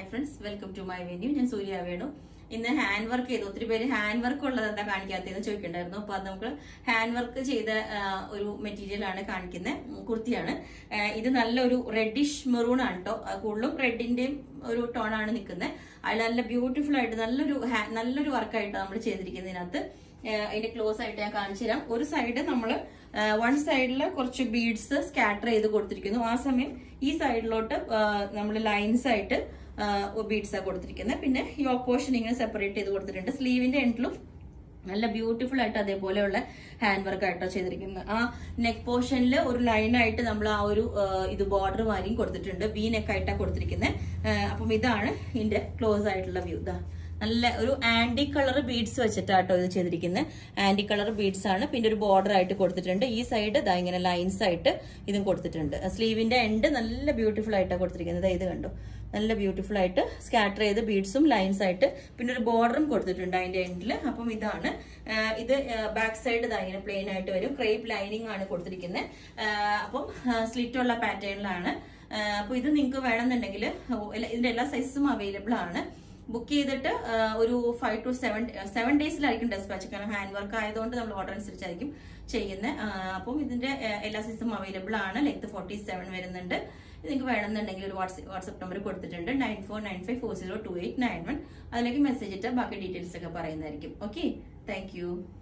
high friends welcome to my venue ഞാൻ സൂര്യ വേണു ഇന്ന് hand work ചെയ്തു ഒത്തിരി പേര് ഹാൻഡ് വർക്ക് ഉള്ളത് എന്താ കാണിക്കാത്തതെന്ന് ചോദിക്കണ്ടായിരുന്നു അപ്പൊ അത് നമുക്ക് ഹാൻഡ് വർക്ക് ചെയ്ത ആ, ഒരു മെറ്റീരിയൽ ആണ് കാണിക്കുന്നത് കുർത്തിയാണ് ആ, ഇത് നല്ലൊരു റെഡിഷ് മെറൂൺ ആണ് കേട്ടോ കൂടുതലും റെഡിന്റെയും ഒരു ടോൺ ആണ് നിൽക്കുന്നത് അതിൽ നല്ല ബ്യൂട്ടിഫുൾ ആയിട്ട് നല്ലൊരു ha- നല്ലൊരു വർക്കായിട്ട് നമ്മൾ ചെയ്തിരിക്കുന്നതിനകത്ത് ഏഹ് അതിന്റെ ക്ലോസ് ആയിട്ട് ഞാൻ കാണിച്ചു തരാം ഒരു സൈഡ് നമ്മൾ വൺ സൈഡിൽ കുറച്ച് ബീഡ്സ് സ്കാറ്റർ ചെയ്ത് കൊടുത്തിരിക്കുന്നു ആ സമയം ഈ സൈഡിലോട്ട് നമ്മൾ ലൈൻസ് ആയിട്ട് ബീഡ്സ് ആണ് കൊടുത്തിരിക്കുന്നത് പിന്നെ ഈ ഓപ്പോഷൻ ഇങ്ങനെ സെപ്പറേറ്റ് ചെയ്ത് കൊടുത്തിട്ടുണ്ട് സ്ലീവിന്റെ എൻഡിലും നല്ല ബ്യൂട്ടിഫുൾ ആയിട്ട് അതേപോലെയുള്ള ഹാൻഡ് വർക്ക് ആയിട്ടോ ചെയ്തിരിക്കുന്നത് ആ നെക്ക് പോർഷനിൽ ഒരു ലൈനായിട്ട് നമ്മൾ ആ ഒരു ആ, ഇത് ബോർഡർ മാരിയും കൊടുത്തിട്ടുണ്ട് വി നെക്ക് ആയിട്ടാണ് കൊടുത്തിരിക്കുന്നത് അപ്പം ഇതാണ് ഇതിന്റെ ക്ലോസ് ആയിട്ടുള്ള വ്യൂ ഇതാ നല്ല ഒരു ആന്റി കളർ ബീഡ്സ് വെച്ചിട്ടാട്ടോ ഇത് ചെയ്തിരിക്കുന്നത് ആന്റി കളർ ബീഡ്സ് ആണ് പിന്നെ ഒരു ബോർഡർ ആയിട്ട് കൊടുത്തിട്ടുണ്ട് ഈ സൈഡ് ഇതാ ഇങ്ങനെ ലൈൻസ് ആയിട്ട് ഇതും കൊടുത്തിട്ടുണ്ട് സ്ലീവിന്റെ എൻഡ് നല്ല ബ്യൂട്ടിഫുൾ ആയിട്ടാണ് കൊടുത്തിരിക്കുന്നത് ദാ ഇത് കണ്ടു നല്ല ബ്യൂട്ടിഫുൾ ആയിട്ട് സ്കാറ്റർ ചെയ്ത് ബീഡ്സും ലൈൻസ് ആയിട്ട് പിന്നെ ഒരു ബോർഡറും കൊടുത്തിട്ടുണ്ട് അതിന്റെ എൻഡിൽ അപ്പം ഇതാണ് ആ, ഇത് ബാക്ക് സൈഡ് ഇതാ ഇങ്ങനെ പ്ലെയിൻ ആയിട്ട് വരും ക്രേപ്പ് ലൈനിങ് ആണ് കൊടുത്തിരിക്കുന്നത് അപ്പം സ്ലിറ്റ് ഉള്ള പാറ്റേണിലാണ് അപ്പോൾ ഇത് നിങ്ങൾക്ക് വേണമെന്നുണ്ടെങ്കിൽ ഇതിന്റെ എല്ലാ സൈസും അവൈലബിൾ ആണ് ബുക്ക് ചെയ്തിട്ട് ആ, ഒരു ഫൈവ് ടു സെവൻ സെവൻ ഡേയ്സിലായിരിക്കും ഡെസ്പാച്ച് കാരണം ഹാൻഡ് വർക്ക് ആയതുകൊണ്ട് നമ്മൾ ഓർഡർ അനുസരിച്ചായിരിക്കും ചെയ്യുന്നത് അപ്പം ഇതിന്റെ ആ, എല്ലാ സൈസും അവൈലബിൾ ആണ് ലെങ്ത് ഫോർട്ടി സെവൻ വരുന്നുണ്ട് ഇത് നിങ്ങൾക്ക് വേണമെന്നുണ്ടെങ്കിൽ ഒരു വാട്സ്ആപ്പ് വാട്സ്ആപ്പ് നമ്പർ കൊടുത്തിട്ടുണ്ട് nine four nine five four zero two eight nine one അതിലേക്ക് മെസ്സേജ് ഇട്ടാൽ ബാക്കി ഡീറ്റെയിൽസ് ഒക്കെ പറയുന്നതായിരിക്കും ഓക്കെ താങ്ക് യു